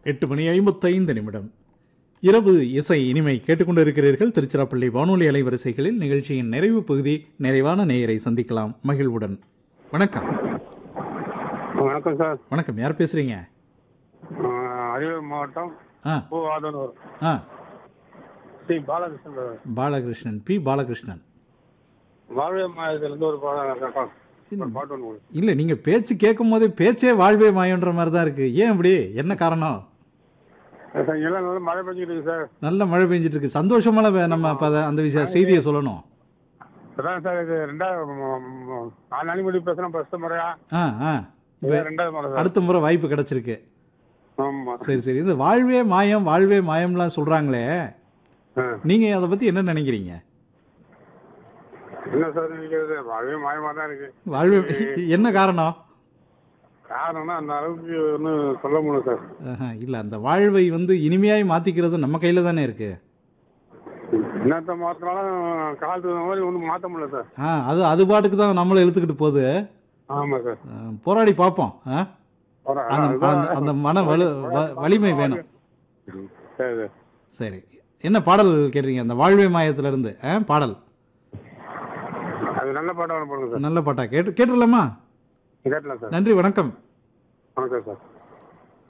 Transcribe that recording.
எட்டு மணி ஐம்பத்தைந்து நிமிடம் இரவு இசை இனிமை கேட்டுக்கொண்டிருக்கிறீர்கள் திருச்சிராப்பள்ளி வானொலி அலைவரிசைகளில் நிகழ்ச்சியின் நிறைவு பகுதி நிறைவான நேயரை சந்திக்கலாம் மகிழ்வுடன் வணக்கம் வணக்கம் சார் வணக்கம் யார் பேசுறீங்க ஆஹ் அரியலூர் மாவட்டம் ஆ பூவாதனூர் ஆ ஸ்ரீ பாலகிருஷ்ணன் பேசுறேன். பாலகிருஷ்ணன் பி பாலகிருஷ்ணன் வாழ்வே மாயத்திலிருந்து ஒரு பாடம் ஒரு பாட்டு ஒன்று கொடுங்க. இல்லை நீங்கள் பேச்சு கேட்கும் போதே பேச்சே வாழ்வே மாயன்ற மாதிரி தான் இருக்கு ஏன் இப்படி என்ன காரணம் சார், எல்லாம் நல்லா மழை பெஞ்சிட்டு இருக்கு சார் நல்ல மழை பெஞ்சிட்டு இருக்கு சந்தோஷமான வே- நம்ம அப்ப அத- அந்த விஷய செய்தியை சொல்லணும் அதான் சார் இது ரெண்டாவது ம- ம- நாலு நாளைக்கு முன்னாடி பேசுறேன் ஃபர்ஸ்ட் முறையா ஆ ஆ இது ரெண்டாவது முறை சார் அடுத்த முறை வாய்ப்பு கிடைச்சிருக்கு ஆமா சரி சரி இந்த வாழ்வே மாயம் வாழ்வே மாயம்லாம் சொல்றாங்களே ஆ. நீங்க அதை பத்தி என்ன நினைக்கிறீங்க என்ன சார் நினைக்கிறது வாழ்வே மாயமா தான் இருக்கு வாழ்வே என்ன காரணம் காரணம்னா அந்த அளவுக்கு ஒன்றும் சொல்ல முடியும் சார் ஆஹா, இல்ல அந்த வாழ்வை வந்து இனிமையாய் மாத்திக்கிறது நம்ம கையில தானே இருக்கு என்னத்த மாத்தினாலும் காலத்துக்கு தகுந்த மாதிரி ஒன்றும் மாற்ற முடியல சார் ஆ அது அது பாட்டுக்கு தான் நம்மளை இழுத்துக்கிட்டு போகுது ஆமா சார் ஆ, போராடி பார்ப்போம் ஆ? ஒரு- அந்த அதுதான் அந்த- அந்த மன வலு வ- வலிமை வேணும் சரி சார் சரி என்ன பாடல் கேட்டீங்க அந்த வாழ்வே மாயத்துல இருந்து ஆ, பாடல் அது நல்ல பாட்டாக போடுங்க சார் நல்ல பாட்டா கேட்டு கேட்டுடலாமா கேட்டலாம் சார் நன்றி வணக்கம் வணக்கம் சார்